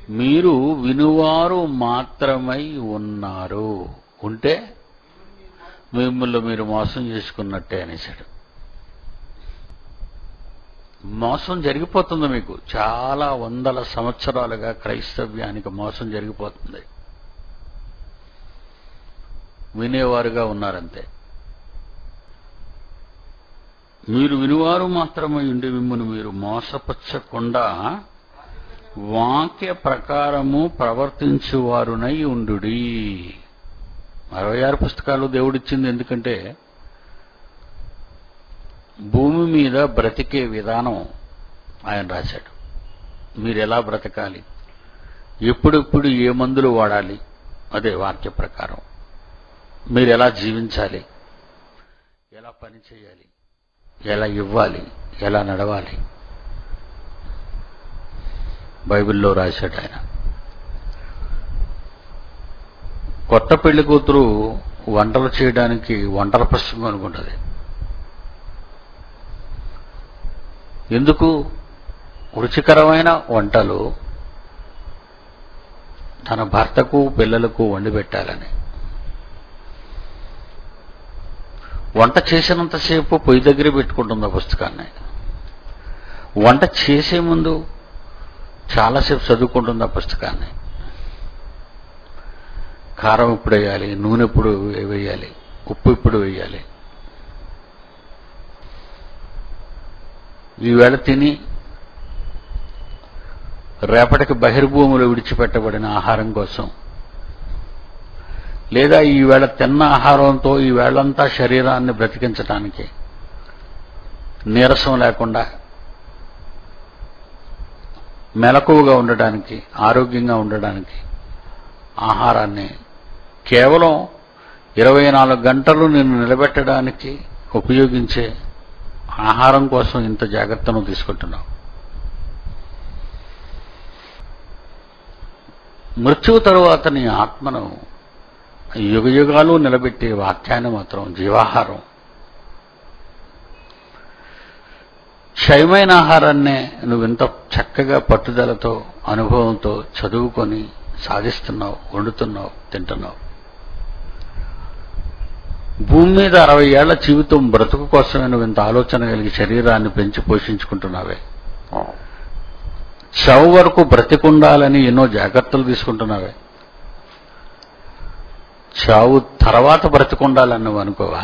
మీరు వినువారు మాత్రమై ఉన్నారు ఉంటే మిమ్మల్ని మీరు మోసం చేసుకున్నట్టే అనేసాడు మోసం జరిగిపోతుంది మీకు చాలా వందల సంవత్సరాలుగా క్రైస్తవ్యానికి మోసం జరిగిపోతుంది వినేవారుగా ఉన్నారంతే మీరు వినువారు మాత్రమే ఉండి మిమ్మల్ని మీరు మోసపరచకుండా వాక్య ప్రకారము ప్రవర్తించువారునై ఉండుడి అరవై ఆరు పుస్తకాలు దేవుడిచ్చింది ఎందుకంటే భూమి మీద బ్రతికే విధానం ఆయన రాశాడు మీరు ఎలా బ్రతకాలి ఎప్పుడెప్పుడు ఏ మందులు వాడాలి అదే వాక్య ప్రకారం మీరు ఎలా జీవించాలి ఎలా పని చేయాలి ఎలా ఇవ్వాలి ఎలా నడవాలి బైబిల్లో రాశాడు ఆయన కొత్త పెళ్లి కూతురు వంటలు చేయడానికి వంటల పుస్తకం అనుకుంటుంది ఎందుకు రుచికరమైన వంటలు తన భర్తకు పిల్లలకు వండి పెట్టాలని వంట చేసినంతసేపు పొయ్యి దగ్గర పెట్టుకుంటుంది ఆ పుస్తకాన్ని వంట చేసే ముందు చాలాసేపు చదువుకుంటుంది ఆ పుస్తకాన్ని కారం ఇప్పుడు వేయాలి నూనె ఇప్పుడు వేయాలి ఉప్పు ఇప్పుడు వేయాలి ఈవేళ తిని రేపటికి బహిర్భూములు విడిచిపెట్టబడిన ఆహారం కోసం లేదా ఈవేళ తిన్న ఆహారంతో ఈ వేళంతా శరీరాన్ని బ్రతికించడానికి నీరసం లేకుండా మెలకువగా ఉండడానికి ఆరోగ్యంగా ఉండడానికి ఆహారాన్ని కేవలం ఇరవై నాలుగు గంటలు నేను నిలబెట్టడానికి ఉపయోగించే ఆహారం కోసం ఇంత జాగ్రత్తను తీసుకుంటున్నావు మృత్యువు తరువాత నీ ఆత్మను యుగ యుగాలు నిలబెట్టే వాక్యాన్ని మాత్రం జీవాహారం క్షయమైన ఆహారాన్నే నువ్వు ఇంత చక్కగా పట్టుదలతో అనుభవంతో చదువుకొని సాధిస్తున్నావు వండుతున్నావు తింటున్నావు భూమి మీద అరవై ఏళ్ల జీవితం బ్రతుకు కోసమే నువ్వు ఇంత ఆలోచన కలిగి శరీరాన్ని పెంచి పోషించుకుంటున్నావే చావు వరకు బ్రతికుండాలని ఎన్నో జాగ్రత్తలు తీసుకుంటున్నావే చావు తర్వాత బ్రతికుండాలని నువ్వు అనుకోవా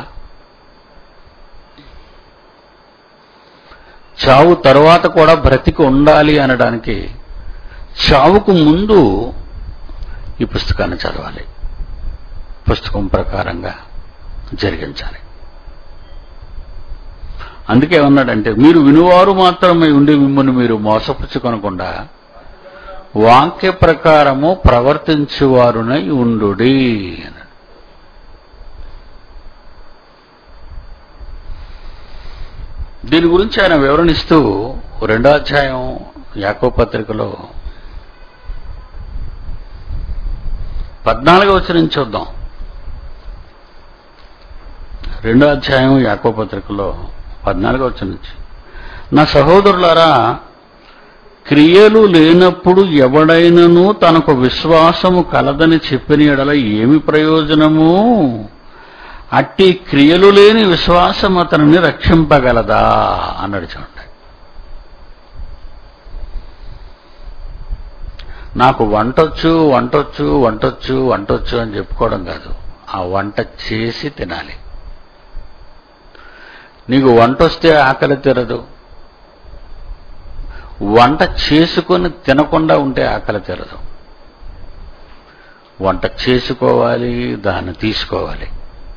చావు తర్వాత కూడా బ్రతికి ఉండాలి అనడానికి చావుకు ముందు ఈ పుస్తకాన్ని చదవాలి పుస్తకం ప్రకారంగా జరిగించాలి అందుకే ఏమన్నాడంటే మీరు వినువారు మాత్రమే ఉండి మిమ్మల్ని మీరు మోసపుచ్చుకొనకుండా వాక్య ప్రకారము ప్రవర్తించువారునై ఉండుడి అన్నాడు దీని గురించి ఆయన వివరణిస్తూ రెండో అధ్యాయం యాకో పత్రికలో పద్నాలుగో వచ్చిన చూద్దాం రెండో అధ్యాయం యాకో పత్రికలో పద్నాలుగో వచ్చిన నుంచి నా సహోదరులారా క్రియలు లేనప్పుడు ఎవడైనను తనకు విశ్వాసము కలదని చెప్పిన ఎడల ఏమి ప్రయోజనము అట్టి క్రియలు లేని విశ్వాసం అతనిని రక్షింపగలదా అన్నాడు చూడండి నాకు వంటొచ్చు వంటొచ్చు వంటొచ్చు వంటొచ్చు అని చెప్పుకోవడం కాదు ఆ వంట చేసి తినాలి నీకు వంట వస్తే ఆకలి తీరదు వంట చేసుకొని తినకుండా ఉంటే ఆకలి తీరదు వంట చేసుకోవాలి దాన్ని తీసుకోవాలి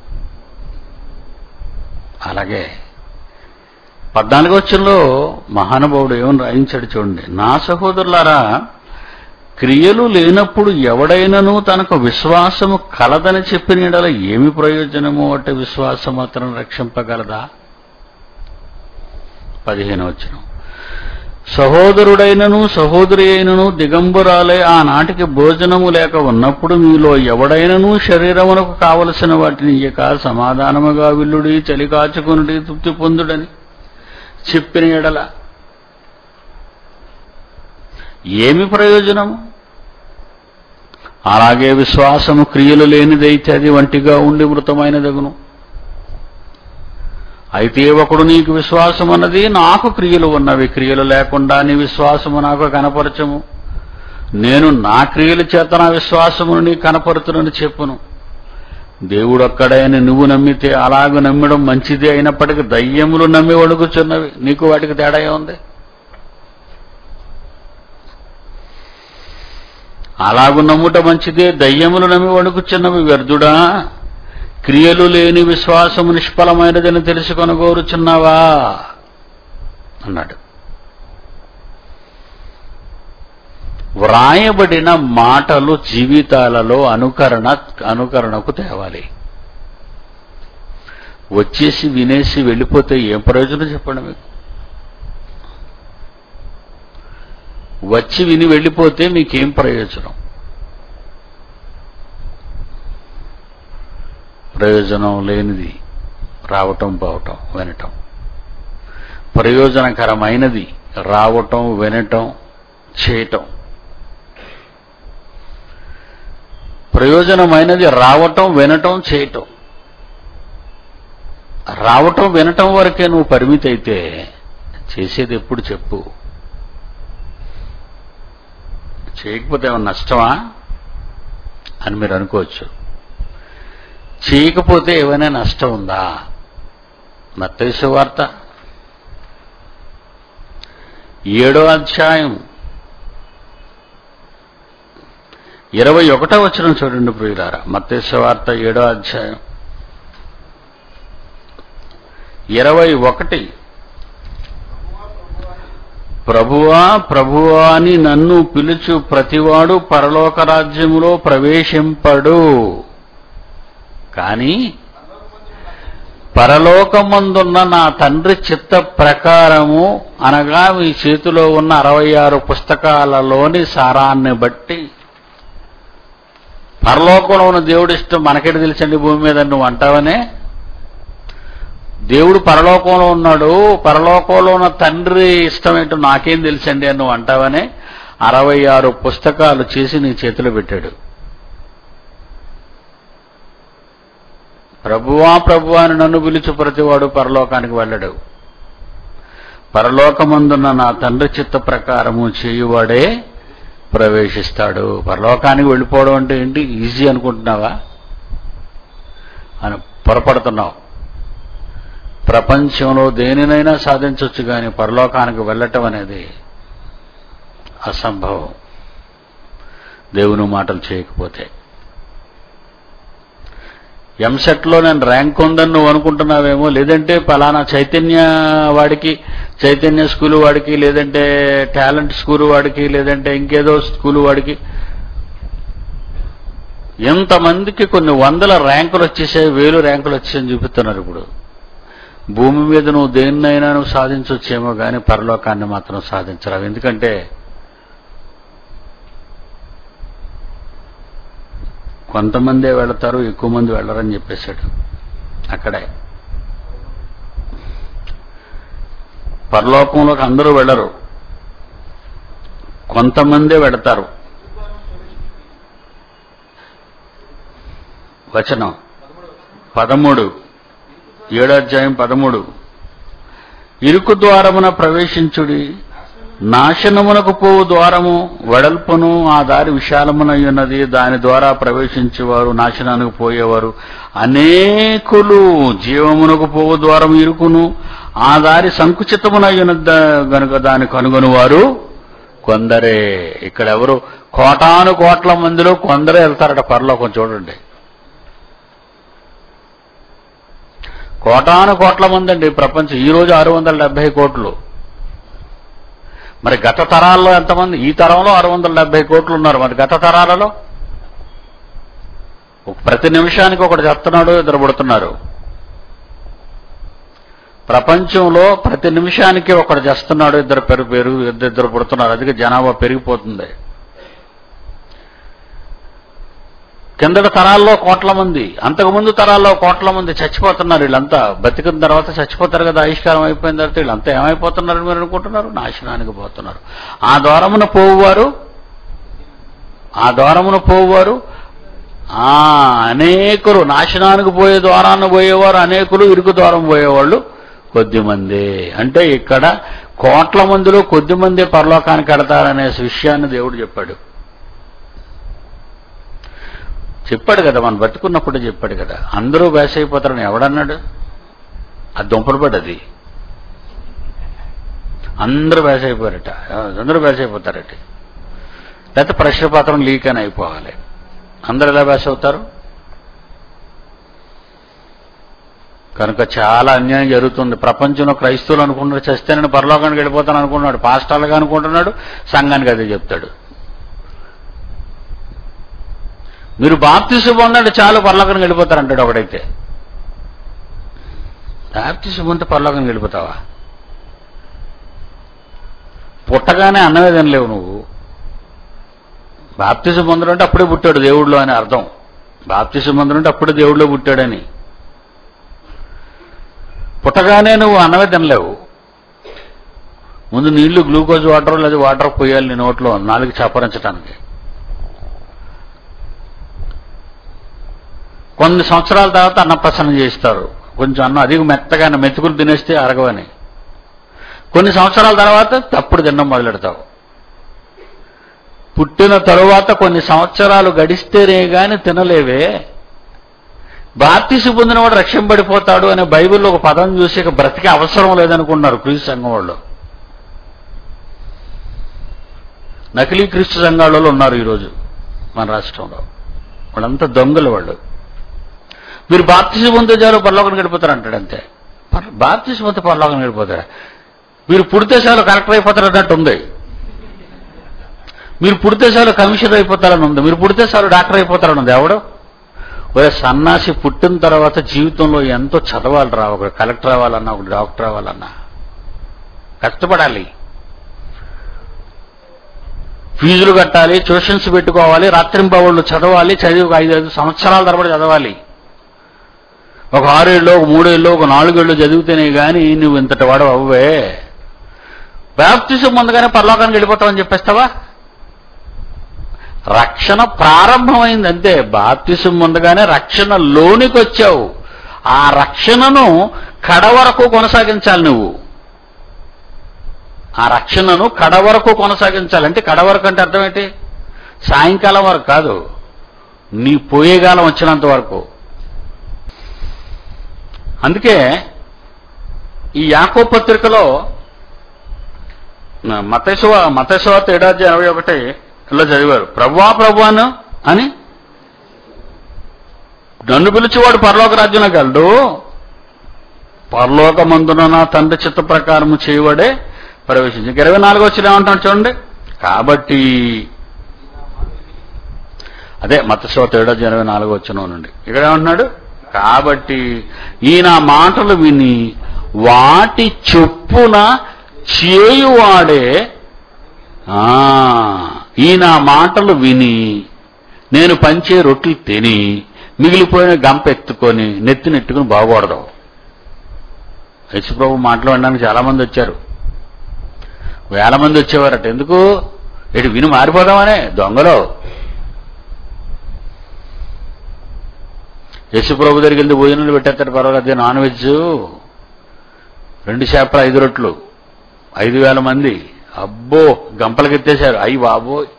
అలాగే పద్నాలుగో వచ్చంలో మహానుభావుడు ఏమని రాయించాడు చూడండి నా సహోదరులారా క్రియలు లేనప్పుడు ఎవడైనను తనకు విశ్వాసము కలదని చెప్పిన యెడల ఏమి ప్రయోజనము అంటే విశ్వాసం అతను రక్షింపగలదా పదిహేను వచ్చిన సహోదరుడైనను సహోదరి అయినను దిగంబరాలై ఆనాటికి భోజనము లేక ఉన్నప్పుడు మీలో ఎవడైనను శరీరమునకు కావలసిన వాటిని ఇయ్యక సమాధానముగా విల్లుడి చలి కాచుకునుడి తృప్తి పొందుడని చెప్పిన ఎడల ఏమి ప్రయోజనము అలాగే విశ్వాసము క్రియలు లేనిదైతే అది వంటిగా ఉండి మృతమైనదగును అయితే ఒకడు నీకు విశ్వాసం అన్నది నాకు క్రియలు ఉన్నవి క్రియలు లేకుండా నీ విశ్వాసము నాకు కనపరచము నేను నా క్రియల చేత నా విశ్వాసమును నీ కనపరుతునని చెప్పును దేవుడొక్కడైన నువ్వు నమ్మితే అలాగ నమ్మడం మంచిదే అయినప్పటికీ దయ్యములు నమ్మి వణుకుచున్నవి నీకు వాటికి తేడా ఉంది అలాగు నమ్ముట మంచిదే దయ్యములు నమ్మి వణుకుచున్నవి వ్యర్థుడా క్రియలు లేని విశ్వాసము నిష్ఫలమైనదని తెలుసుకొనగోరుచున్నావా అన్నాడు వ్రాయబడిన మాటలు జీవితాలలో అనుకరణ అనుకరణకు తేవాలి వచ్చేసి వినేసి వెళ్ళిపోతే ఏం ప్రయోజనం చెప్పండి మీకు వచ్చి విని వెళ్ళిపోతే మీకేం ప్రయోజనం ప్రయోజనం లేనిది రావటం పోవటం వినటం ప్రయోజనకరమైనది రావటం వినటం చేయటం ప్రయోజనమైనది రావటం వినటం చేయటం రావటం వినటం వరకే నువ్వు పరిమితి అయితే చేసేది ఎప్పుడు చెప్పు చేయకపోతే ఏమన్నా నష్టమా అని మీరు అనుకోవచ్చు చేయకపోతే ఏమైనా నష్టం ఉందా మత్తైసు వార్త ఏడో అధ్యాయం ఇరవై ఒకటో వచ్చిన చూడండి ప్రియులారా మత్తేశ్వ వార్త ఏడో అధ్యాయం ఇరవై ఒకటి ప్రభువా ప్రభువా అని నన్ను పిలుచు ప్రతివాడు పరలోక రాజ్యములో ప్రవేశింపడు కానీ పరలోకమందున్న నా తండ్రి చిత్త ప్రకారము అనగా మీ చేతిలో ఉన్న అరవై ఆరు పుస్తకాలలోని సారాన్ని బట్టి పరలోకంలో ఉన్న దేవుడి ఇష్టం మనకెట తెలుసండి భూమి మీద నువ్వు అంటావనే దేవుడు పరలోకంలో ఉన్నాడు పరలోకంలో ఉన్న తండ్రి ఇష్టం ఏంటో నాకేం తెలుసండి అని నువ్వు అంటావనే అరవై ఆరు పుస్తకాలు చేసి నీ చేతిలో పెట్టాడు ప్రభువా ప్రభువా అని నన్ను పిలుచు ప్రతివాడు పరలోకానికి వెళ్ళడు పరలోకమందున్న నా తండ్రి చిత్త ప్రకారము చేయువాడే ప్రవేశిస్తాడు పరలోకానికి వెళ్ళిపోవడం అంటే ఏంటి ఈజీ అనుకుంటున్నావా అని పొరపడుతున్నావు ప్రపంచంలో దేనినైనా సాధించవచ్చు కానీ పరలోకానికి వెళ్ళటం అనేది అసంభవం దేవుని మాటలు చేయకపోతే ఎంసెట్లో నేను ర్యాంక్ ఉందని నువ్వు అనుకుంటున్నావేమో లేదంటే పలానా చైతన్య వాడికి చైతన్య స్కూల్ వాడికి లేదంటే టాలెంట్ స్కూల్ వాడికి లేదంటే ఇంకేదో స్కూల్ వాడికి ఎంతమందికి కొన్ని వందల ర్యాంకులు వచ్చేసాయి వేలు ర్యాంకులు వచ్చాయని చూపిస్తున్నారు ఇప్పుడు భూమి మీద నువ్వు దేన్నైనా నువ్వు సాధించవచ్చేమో కానీ పరలోకాన్ని మాత్రం సాధించరావు ఎందుకంటే కొంతమందే వెళతారు ఎక్కువ మంది వెళ్ళరని చెప్పేశాడు అక్కడే పరలోకంలోకి అందరూ వెళ్ళరు కొంతమందే వెడతారు వచనం పదమూడు ఏడో అధ్యాయం పదమూడు ఇరుకు ద్వారమున ప్రవేశించుడి నాశనమునకు పోవు ద్వారము వెడల్పును ఆ దారి విశాలమునై ఉన్నది దాని ద్వారా ప్రవేశించేవారు నాశనానికి పోయేవారు అనేకులు జీవమునకు పోవు ద్వారం ఇరుకును ఆ దారి సంకుచితమునై ఉన్నది గనుక దాన్ని కనుగొనువారు కొందరే ఇక్కడ ఎవరు కోటాను కోట్ల మందిలో కొందరే వెళ్తారట పరలోకం చూడండి కోటాను కోట్ల మంది అండి ప్రపంచం ఈ రోజు ఆరు వందల డెబ్బై కోట్లు మరి గత తరాల్లో ఎంతమంది ఈ తరంలో ఆరు వందల డెబ్బై కోట్లు ఉన్నారు మరి గత తరాలలో ఒక- ప్రతి నిమిషానికి ఒకటి చెప్తున్నాడు ఇద్దరు పడుతున్నారు ప్రపంచంలో ప్రతి నిమిషానికి ఒకటి చేస్తున్నాడు ఇద్దరు పెరుగు పెరుగు ఇద్దరు ఇద్దరు పుడుతున్నారు అందుకే జనాభా పెరిగిపోతుంది కిందటి తరాల్లో కోట్ల మంది అంతకుముందు తరాల్లో కోట్ల మంది చచ్చిపోతున్నారు వీళ్ళంతా బతికిన తర్వాత చచ్చిపోతారు కదా ఆయుష్కారం అయిపోయిన తర్వాత వీళ్ళంతా ఏమైపోతున్నారు మీరు అనుకుంటున్నారు నాశనానికి పోతున్నారు ఆ ద్వారమున పోవువారు ఆ ద్వారమును పోవారు ఆ అనేకులు నాశనానికి పోయే ద్వారాన్ని పోయేవారు అనేకులు ఇరుకు ద్వారం పోయేవాళ్ళు కొద్దిమంది అంటే ఇక్కడ కోట్ల మందిలో కొద్ది మంది పరలోకానికి కడతారనే విషయాన్ని దేవుడు చెప్పాడు చెప్పాడు కదా మనం బతుకున్నప్పుడు చెప్పాడు కదా అందరూ వేస అయిపోతారని ఎవడన్నాడు అది దుంపలు పడ్డది అందరూ వేస అయిపోయారట అందరూ వేస అయిపోతారట లేకపోతే ప్రెషర్ పాత్రం లీక్ అని అయిపోవాలి అందరు ఎలా వేస అవుతారు కనుక చాలా అన్యాయం జరుగుతుంది ప్రపంచంలో క్రైస్తవులు అనుకుంటున్నారు చస్తే నేను పరలోకానికి వెళ్ళిపోతాను అనుకున్నాడు పాస్టాలుగా అనుకుంటున్నాడు సంఘానికి అదే చెప్తాడు మీరు బాప్తిసు పొందండి చాలు పరలోకానికి వెళ్ళిపోతారు అంటాడు ఒకడైతే బాప్తిసు పొందితే పరలోకానికి వెళ్ళిపోతావా పుట్టగానే అన్నమే తినలేవు నువ్వు బాప్తిజం పొందడం అంటే అప్పుడే పుట్టాడు దేవుడిలో అని అర్థం బాప్తిజం పొందడం అంటే అప్పుడే దేవుడిలో పుట్టాడని పుట్టగానే నువ్వు అన్నమే తినలేవు ముందు నీళ్లు గ్లూకోజ్ వాటర్ లేదా వాటర్ పోయాలి నీ నోట్లో నాలుగు చప్పరించడానికి కొన్ని సంవత్సరాల తర్వాత అన్నప్రసన్నం చేస్తారు కొంచెం అన్నం అధిక మెత్తగానే మెతుకులు తినేస్తే అరగవని కొన్ని సంవత్సరాల తర్వాత తప్పుడు తినడం మొదలెడతావు పుట్టిన తరువాత కొన్ని సంవత్సరాలు గడిస్తేనే గాని తినలేవే బాప్తిసి పొందినవాడు రక్షింపడిపోతాడు అనే బైబిల్లో ఒక పదం చూసి ఇక బ్రతికే అవసరం లేదనుకున్నారు క్రీస్తు సంఘం వాళ్ళు నకిలీ క్రీస్తు సంఘాలలో ఉన్నారు ఈరోజు మన రాష్ట్రంలో వాళ్ళంతా దొంగలు వాళ్ళు మీరు బాప్తిసి పొందే చాలు పరలోకం గడిపోతారు అంటాడు అంతే పర్- బాప్తిసి పొందితే పరలోకం గడిపోతారా మీరు పుడితే చాలు కలెక్టర్ అయిపోతారు అన్నట్టు ఉంది మీరు పుడితే చాలు కమిషనర్ అయిపోతారని ఉంది మీరు పుడితే చాలు డాక్టర్ అయిపోతారని ఉంది ఎవడు ఒరే సన్నాసి పుట్టిన తర్వాత జీవితంలో ఎంతో చదవాలి రా ఒక కలెక్టర్ అవ్వాలన్నా ఒక డాక్టర్ అవ్వాలన్నా కష్టపడాలి ఫీజులు కట్టాలి ట్యూషన్స్ పెట్టుకోవాలి రాత్రింబవళ్ళు చదవాలి చదివి ఒక ఐదు ఐదు సంవత్సరాల తరబడి చదవాలి ఒక ఆరేళ్ళు ఒక మూడేళ్ళు ఒక నాలుగేళ్ళు చదివితేనే గాని నువ్వు ఇంతటి వాడు అవ్వే బ్యాప్తిజం ముందుగానే పరలోకానికి వెళ్ళిపోతావని చెప్పేస్తావా రక్షణ ప్రారంభమైంది అంతే బాప్తిసం ముందుగానే రక్షణ లోనికి వచ్చావు ఆ రక్షణను కడ వరకు కొనసాగించాలి నువ్వు ఆ రక్షణను కడ వరకు కొనసాగించాలి అంటే కడ వరకు అంటే అర్థం ఏంటి సాయంకాలం వరకు కాదు నీ పోయేగాలం వచ్చినంత వరకు అందుకే ఈ యాకో పత్రికలో మతేశ్వ మతేశ్వ ఏడాది ఎనభై ఒకటి ఇలా చదివారు ప్రభువా ప్రభువాను అని నన్ను పిలిచేవాడు పరలోక రాజ్యంలోకి వెళ్ళడు పరలోకమందున నా తండ్రి చిత్త ప్రకారము చేయవాడే ప్రవేశించి ఇంక ఇరవై నాలుగు వచ్చిన ఏమంటాడు చూడండి కాబట్టి అదే మతశోత ఏడాది ఇరవై నాలుగు వచ్చిన నుండి ఇక్కడ ఏమంటున్నాడు కాబట్టి ఈయన మాటలు విని వాటి చొప్పున చేయువాడే ఆ, ఈయన మాటలు విని నేను పంచే రొట్టెలు తిని మిగిలిపోయిన గంప ఎత్తుకొని నెత్తి నెట్టుకుని బాగూడదు యశుప్రభు మాటలు వినడానికి చాలా మంది వచ్చారు వేల మంది వచ్చేవారట ఎందుకు ఇటు విని మారిపోదామనే దొంగలో యశుప్రభు దగ్గరికి వెళ్తే భోజనాలు పెట్టేస్తాడు పర్వాలేదు నాన్ వెజ్ రెండు చేపలు ఐదు రొట్లు ఐదు వేల మంది అబ్బో గంపలకి ఎత్తేశారు అయ్యి బాబోయ్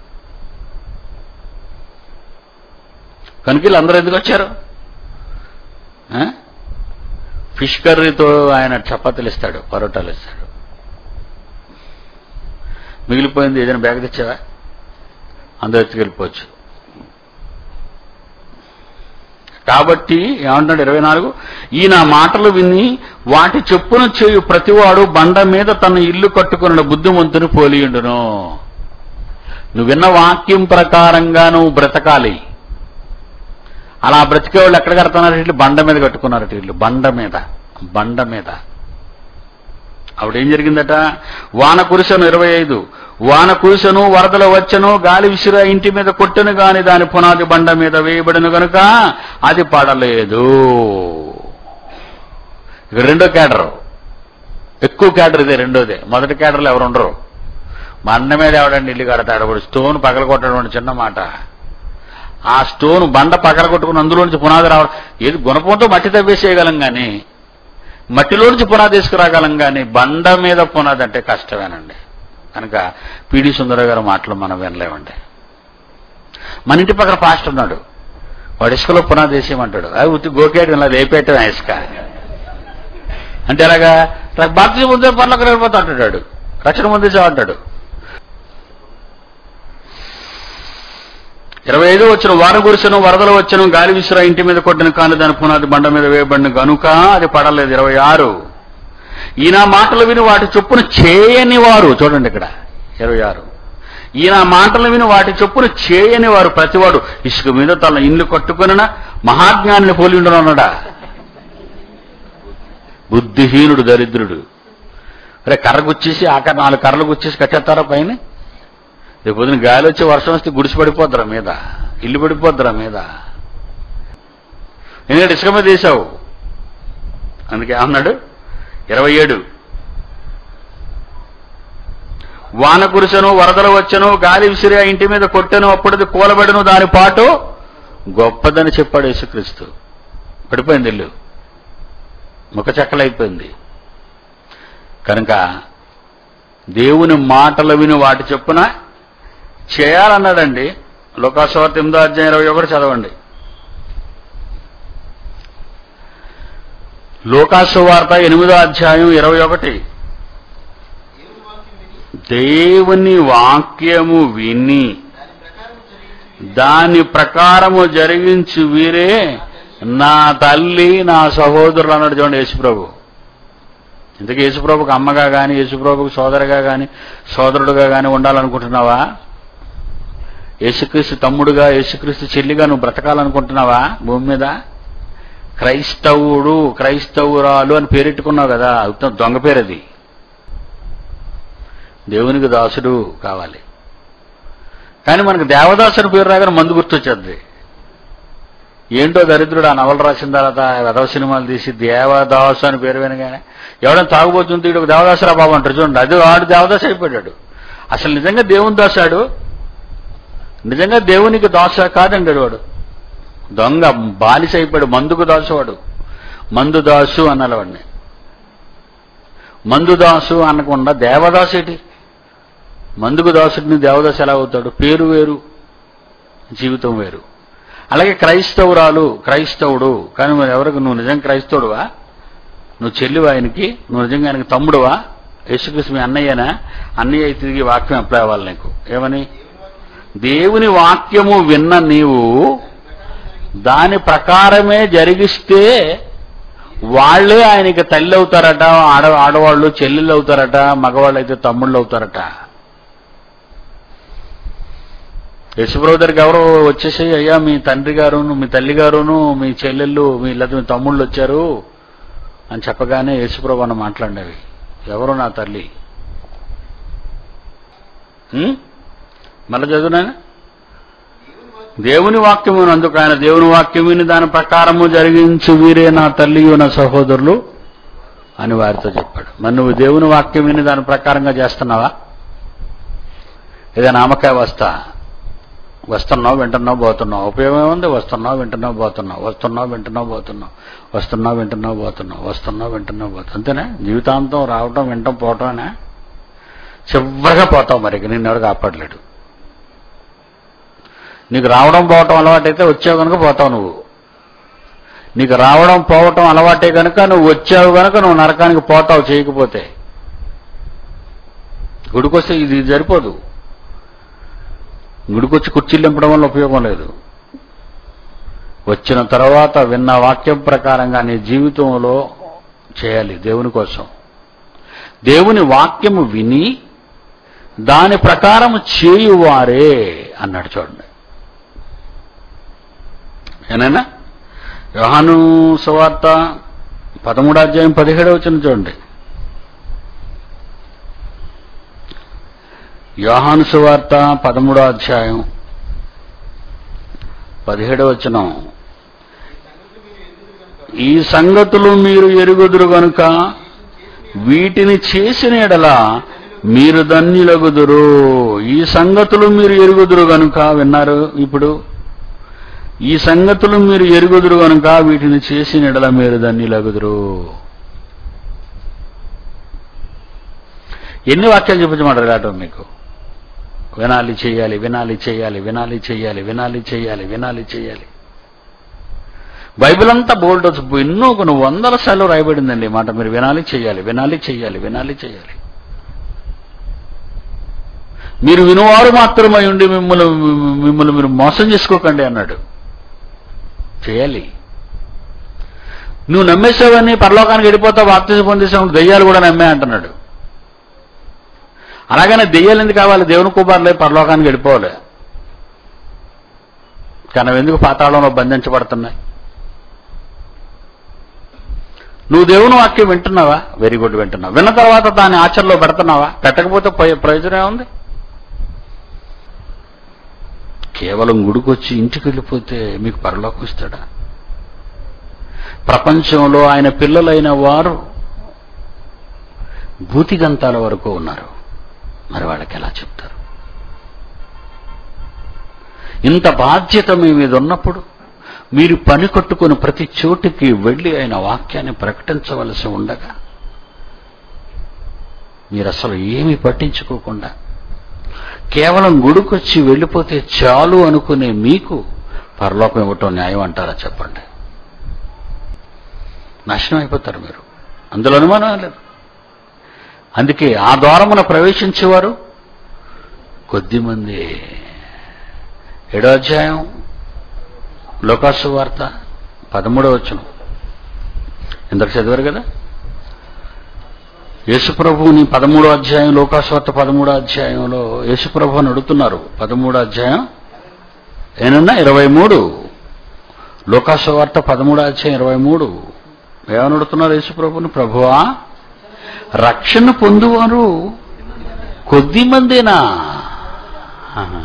కనుక వీళ్ళందరూ ఎందుకు వచ్చారు ఆ? ఫిష్ కర్రీతో ఆయన చపాతీలు ఇస్తాడు పరోటాలు ఇస్తాడు మిగిలిపోయింది ఏదైనా బ్యాగ్ తెచ్చావా అందరూ ఎత్తుకెళ్ళిపోవచ్చు కాబట్టి ఏమంటున్నాడు ఇరవై నాలుగు ఈయన మాటలు విని వాటి చెప్పున చేయు ప్రతివాడు బండ మీద తన ఇల్లు కట్టుకున్న బుద్ధిమంతుని పోలియుండును నువ్వు విన్న వాక్యం ప్రకారంగా నువ్వు బ్రతకాలి అలా బ్రతికే వాళ్ళు ఎక్కడ కడుతున్నారు ఇల్లు బండ మీద కట్టుకున్నారు ఇల్లు బండ మీద బండ మీద ఆవిడేం జరిగిందట వాన కురిసెను ఇరవై ఐదు వాన కురిసెను వరదలు వచ్చెను గాలి విసిరా ఇంటి మీద కొట్టెను గాని దాని పునాది బండ మీద వేయబడిన గనుక అది పడలేదు ఇక రెండో క్యాడర్ ఎక్కువ క్యాడర్ ఇదే రెండోదే మొదటి క్యాడర్లో ఎవరు ఉండరు బండ మీద ఎవడండి ఇల్లు కడతాడు వాడు స్టోన్ పగల కొట్టడం చిన్న మాట ఆ స్టోన్ బండ పగల కొట్టుకుని అందులో నుంచి పునాది రావడం ఏది గుణపంతో మట్టి తవ్వేసేయగలం కానీ మట్టిలో నుంచి పునాది తీసుకురాగలం కానీ బండ మీద పునాది అంటే కష్టమేనండి కనుక పిడి సుందర గారి మాటలు మనం వినలేమండి మన ఇంటి పక్కన పాస్ట్ ఉన్నాడు వాడు ఇసుకలో పునాది వేసేయమంటాడు అది ఉత్తి గోకేయడం ఇలా లేపేయటం ఆ ఇసుక అంటే ఎలాగా బాప్తి ముందే పనులకు వెళ్ళిపోతా అంటాడు రక్షణ ముందే అంటాడు ఇరవై ఐదు వచ్చిన వాన కురిసెను వరదలు వచ్చను గాలి విసిరా ఇంటి మీద కొట్టిన కాని దాని పునాది బండ మీద వేయబడిన గనుక అది పడలేదు ఇరవై ఆరు ఈయన మాటలు విని వాటి చొప్పున చేయని వారు చూడండి ఇక్కడ ఇరవై ఆరు ఈయన మాటలు విని వాటి చొప్పున చేయని వారు ప్రతివాడు ఇసుక మీద తన ఇల్లు కట్టుకున్న మహాజ్ఞానిని పోలి ఉండనన్నాడా బుద్ధిహీనుడు దరిద్రుడు అరే కర్ర గుచ్చేసి ఆక నాలుగు కర్రలు గుచ్చేసి కట్టేస్తారా పైన రేపు పొద్దున గాలి వచ్చి వర్షం వస్తే గుడిసి పడిపోద్దిరా మీద ఇల్లు పడిపోద్దిరా మీద ఎందుకంటే ఇసుక మీద వేసావు అందుకే అన్నాడు ఇరవై ఏడు వాన కురిసెను వరదలు వచ్చెను గాలి విసిరి ఆ ఇంటి మీద కొట్టెను అప్పుడది కూలబెడను దాని పాటు గొప్పదని చెప్పాడు యేసుక్రీస్తు పడిపోయింది ఇల్లు ముఖ చెక్కలైపోయింది కనుక దేవుని మాటలు విని వాటి చెప్పున చేయాలన్నాడండి లోకాసువార్త ఎనిమిదో అధ్యాయం ఇరవై ఒకటి చదవండి లోకాసువార్త ఎనిమిదో అధ్యాయం ఇరవై ఒకటి దేవుని వాక్యం దేవుని వాక్యము విని విని దాని ప్రకారము దాని ప్రకారము జరిగించి జరిగించి వీరే నా తల్లి నా సహోదరులు అన్నాడు చూడండి యేసుప్రభు ఇంతకీ యేసుప్రభుకు అమ్మగా కానీ యేసుప్రభుకు సోదరుగా కానీ సోదరుడుగా కానీ ఉండాలనుకుంటున్నావా యేసుక్రీస్తు తమ్ముడుగా యేసుక్రీస్తు చెల్లిగా నువ్వు బ్రతకాలనుకుంటున్నావా భూమి మీద క్రైస్తవుడు క్రైస్తవురాలు అని పేరెట్టుకున్నావు కదా ఉత్తమ దొంగ పేరు అది దేవునికి దాసుడు కావాలి కానీ మనకు దేవదాసుని పేరు రాగానే మందు గుర్తొచ్చేది ఏంటో దరిద్రుడు ఆ నవలు రాసిన తర్వాత వెధవ సినిమాలు తీసి దేవదాసు అని పేరు వినగానే ఎవడైనా తాగుబోతుంది వీడు ఒక దేవదాసురా బాబు అంటారు చూడండి అది వాడు దేవదాసు అయిపోయాడు అసలు నిజంగా దేవుని దాసాడు నిజంగా దేవునికి దాస కాదండి వాడు దొంగ బానిస అయిపోయాడు మందుకు దాసువాడు మందు దాసు అనాలి వాడిని మందు దాసు అనకుండా దేవదాసు ఏంటి మందుకు దాసుడిని దేవదాసు ఎలా అవుతాడు పేరు వేరు జీవితం వేరు అలాగే క్రైస్తవురాలు క్రైస్తవుడు కానీ మరి ఎవరికి నువ్వు నిజంగా క్రైస్తవుడువా నువ్వు చెల్లివా ఆయనకి నువ్వు నిజంగా ఆయనకి తమ్ముడువా యేసుక్రీస్తు మీ అన్నయ్యనా అన్నయ్య అయితే తిరిగి వాక్యం అప్లై అవ్వాలి నీకు ఏమని దేవుని వాక్యము విన్న నీవు దాని ప్రకారమే జరిగిస్తే వాళ్ళే ఆయనకి తల్లి అవుతారట ఆడ ఆడవాళ్ళు చెల్లెళ్ళు అవుతారట మగవాళ్ళు అయితే తమ్ముళ్ళు అవుతారట యశుప్రభు దగ్గరికి ఎవరో వచ్చేసి అయ్యా మీ తండ్రి గారును మీ తల్లి గారును మీ చెల్లెళ్ళు మీ లేదా మీ తమ్ముళ్ళు వచ్చారు అని చెప్పగానే యేసుప్రభు అన్న మాట్లాడినవి ఎవరు నా తల్లి హ్మ్? మళ్ళా చదువునా దేవుని వాక్యము అందుకు ఆయన దేవుని వాక్యం విని దాని ప్రకారము జరిగించు వీరే నా తల్లియు నా సహోదరులు అని వారితో చెప్పాడు మరి నువ్వు దేవుని వాక్యం విని దాని ప్రకారంగా చేస్తున్నావా ఏదైనా నామకాయ వస్తా వస్తున్నావు వింటున్నావు పోతున్నావు ఉపయోగం ఏముంది వస్తున్నావు వింటున్నావు పోతున్నావు వస్తున్నావు వింటున్నావు పోతున్నావు వస్తున్నావు వింటున్నావు పోతున్నావు వస్తున్నావు వింటున్నావు పోతున్నావు అంతేనా జీవితాంతం రావటం వింటం పోవటమేనా చివరిగా పోతావు మరి ఇక నిన్ను ఎవరు కాపాడలేడు నీకు రావడం పోవటం అలవాటైతే వచ్చావు కనుక పోతావు నువ్వు నీకు రావడం పోవటం అలవాటే కనుక నువ్వు వచ్చావు కనుక నువ్వు నరకానికి పోతావు చేయకపోతే గుడికొస్తే ఇది సరిపోదు గుడికొచ్చి కుర్చీలు నింపడం వల్ల ఉపయోగం లేదు వచ్చిన తర్వాత విన్న వాక్యం ప్రకారంగా నీ జీవితంలో చేయాలి దేవుని కోసం దేవుని వాక్యము విని దాని ప్రకారం చేయువారే అన్నాడు చూడండి ఏనైనా యోహాను సువార్త పదమూడు అధ్యాయం పదిహేడు వచ్చిన చూడండి యోహాను సువార్త పదమూడో అధ్యాయం పదిహేడవ వచనం ఈ సంగతులు మీరు ఎరుగుదురు గనుక వీటిని చేసిన ఎడల మీరు ధన్యులగుదురు ఈ సంగతులు మీరు ఎరుగుదురు గనుక విన్నారు ఇప్పుడు ఈ సంగతులు మీరు ఎరుగుదురు గనుక వీటిని చేసిన ఎడల మీరు ధన్యులగుదురు ఎన్ని వాక్యాలు చూపించమంటారు కావటం మీకు వినాలి చేయాలి వినాలి చేయాలి వినాలి చేయాలి వినాలి చేయాలి వినాలి చేయాలి బైబిల్ అంతా బోల్డ్ ఎన్నో కొన్ని వందల సార్లు రాయబడిందండి ఈ మాట మీరు వినాలి చేయాలి వినాలి చేయాలి వినాలి చేయాలి మీరు వినువారు మాత్రమై ఉండి మిమ్మల్ని మిమ్మల్ని మీరు మోసం చేసుకోకండి అన్నాడు చేయాలి నువ్వు నమ్మేసావని పరలోకానికి వెళ్ళిపోతావు బాప్తిజం పొందేసావు దెయ్యాలు కూడా నమ్మే అంటున్నాడు అలాగనే దెయ్యాలు ఎందుకు కావాలి దేవుని కుమారులే పరలోకానికి వెళ్ళిపోవాలి కానీ అవి ఎందుకు పాతాళంలో బంధించబడుతున్నాయి నువ్వు దేవుని వాక్యం వింటున్నావా వెరీ గుడ్ వింటున్నావు విన్న తర్వాత దాన్ని ఆచరణలో పెడుతున్నావా పెట్టకపోతే పోయే ప్రయోజనం ఏముంది కేవలం గుడికొచ్చి ఇంటికి వెళ్ళిపోతే మీకు పరలోకం ఇస్తాడా ప్రపంచంలో ఆయన పిల్లలైన వారు భూతిగంతాల వరకు ఉన్నారు మరి వాళ్ళకి ఎలా చెప్తారు ఇంత బాధ్యత మీ మీద ఉన్నప్పుడు మీరు పని కట్టుకుని ప్రతి చోటికి వెళ్ళి ఆయన వాక్యాన్ని ప్రకటించవలసి ఉండగా మీరు అసలు ఏమీ పట్టించుకోకుండా కేవలం గుడికొచ్చి వెళ్ళిపోతే చాలు అనుకునే మీకు పరలోకం ఇవ్వటం న్యాయం అంటారా చెప్పండి నాశనం అయిపోతారు మీరు అందులో అనుమానం లేదు అందుకే ఆ ద్వారమున ప్రవేశించేవారు కొద్దిమంది ఏడో అధ్యాయం లోకాసు వార్త పదమూడో వచ్చును ఇందరు చదివారు కదా యేసుప్రభుని పదమూడో అధ్యాయం లోకాస్వార్త పదమూడో అధ్యాయంలో యేసుప్రభుని అడుగుతున్నారు పదమూడో అధ్యాయం ఏనన్నా ఇరవై మూడు లోకాస్వార్త పదమూడో అధ్యాయం ఇరవై మూడు ఏమని అడుగుతున్నారు యేసుప్రభుని ప్రభువా రక్షణ పొందువారు కొద్ది మందేనా ఆహా.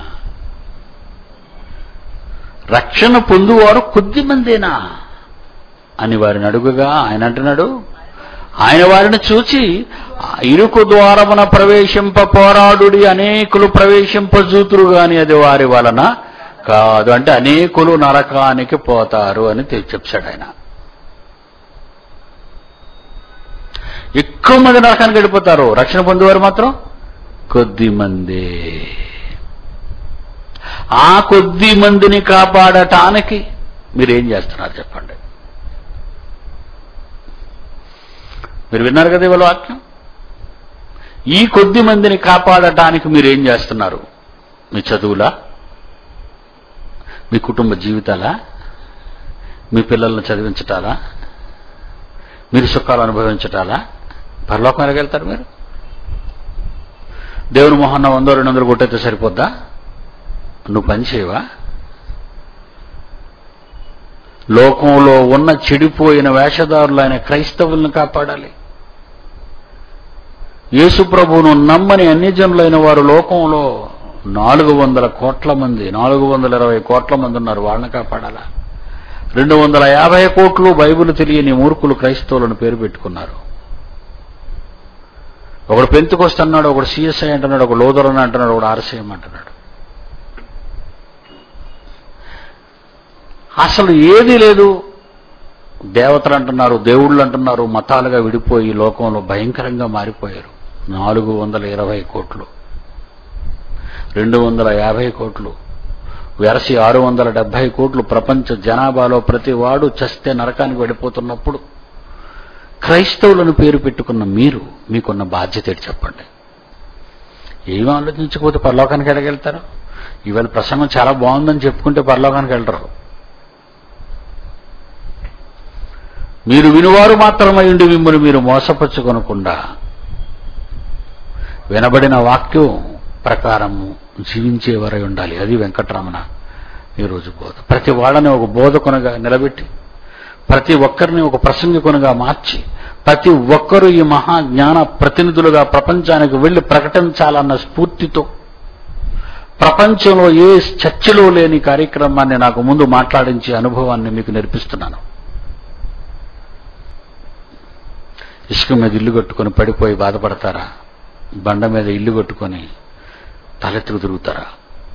రక్షణ పొందువారు కొద్ది మందేనా అని వారిని అడుగుగా ఆయన అంటున్నాడు ఆయన వారిని చూచి "ఆ ఇరుకు ద్వారమున ప్రవేశింప పోరాడుడి అనేకులు ప్రవేశింపజూతురు గాని అది వారి వలన కాదు అంటే అనేకులు నరకానికి పోతారు అని తె- చెప్పాడు ఆయన ఎక్కువ మంది నరకానికి వెళ్ళిపోతారు రక్షణ పొందేవారు మాత్రం కొద్ది మంది ఆ కొద్ది మందిని కాపాడటానికి మీరేం చేస్తున్నారు చెప్పండి మీరు విన్నారు కదా ఇవాళ వాక్యం ఈ కొద్ది మందిని కాపాడటానికి మీరేం చేస్తున్నారు మీ చదువులా మీ కుటుంబ జీవితాలా మీ పిల్లల్ని చదివించటాలా మీరు సుఖాలు అనుభవించటాలా పరలోకం ఎలాగెళ్తారు మీరు దేవుని మొహన్న వందో రెండు వందలు కొట్టయితే సరిపోద్దా నువ్వు పని చేయవా లోకంలో ఉన్న చెడిపోయిన వేషధారులైన క్రైస్తవులను కాపాడాలి యేసు ప్రభువును నమ్మని అన్యజనులైన వారు లోకంలో నాలుగు వందల కోట్ల మంది నాలుగు వందల ఇరవై కోట్ల మంది ఉన్నారు వాళ్ళని కాపాడాలా రెండు వందల యాభై కోట్లు బైబిల్ తెలియని మూర్ఖులు క్రైస్తవులను పేరు పెట్టుకున్నారు ఒకడు పెంతుకొస్త అన్నాడు ఒకడు సిఎస్ఐ అంటున్నాడు ఒక లోదరన్ అంటున్నాడు ఒకడు ఆర్సీఎం అంటున్నాడు అసలు ఏది లేదు దేవతలు అంటున్నారు దేవుళ్ళు అంటున్నారు మతాలుగా విడిపోయి లోకంలో భయంకరంగా మారిపోయారు నాలుగు వందల ఇరవై కోట్లు రెండు వందల యాభై కోట్లు వెరసి ఆరు వందల డెబ్బై కోట్లు ప్రపంచ జనాభాలో ప్రతి వాడు చస్తే నరకానికి వెళ్ళిపోతున్నప్పుడు క్రైస్తవులను పేరు పెట్టుకున్న మీరు మీకున్న బాధ్యత ఏంటి చెప్పండి ఏం ఆలోచించకపోతే పరలోకానికి ఎడగెళ్తారు ఇవాళ ప్రసంగం చాలా బాగుందని చెప్పుకుంటే పరలోకానికి వెళ్ళరు మీరు వినువారు మాత్రమై ఉండి మిమ్మల్ని మీరు మోసపరుచుకొనకుండా వినబడిన వాక్యం ప్రకారము జీవించేవారై ఉండాలి అది వెంకటరమణ ఈరోజు బోధ ప్రతి వాళ్ళని ఒక బోధకునిగా నిలబెట్టి ప్రతి ఒక్కరిని ఒక ప్రసంగికునిగా మార్చి ప్రతి ఒక్కరూ ఈ మహా జ్ఞాన ప్రతినిధులుగా ప్రపంచానికి వెళ్లి ప్రకటించాలన్న స్ఫూర్తితో ప్రపంచంలో ఏ చర్చలో లేని కార్యక్రమాన్ని నాకు ముందు మాట్లాడించే అనుభవాన్ని మీకు నేర్పిస్తున్నాను ఇసుక మీద ఇల్లు కట్టుకొని పడిపోయి బాధపడతారా బండ మీద ఇల్లు కట్టుకొని తలెత్తుకు తిరుగుతారా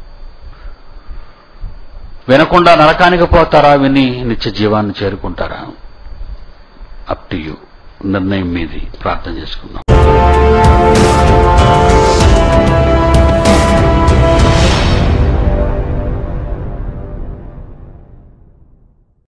వినకుండా నరకానికి పోతారా విని నిత్య జీవాన్ని చేరుకుంటారా అప్ టు యూ నిర్ణయం మీది ప్రార్థన చేసుకుందాం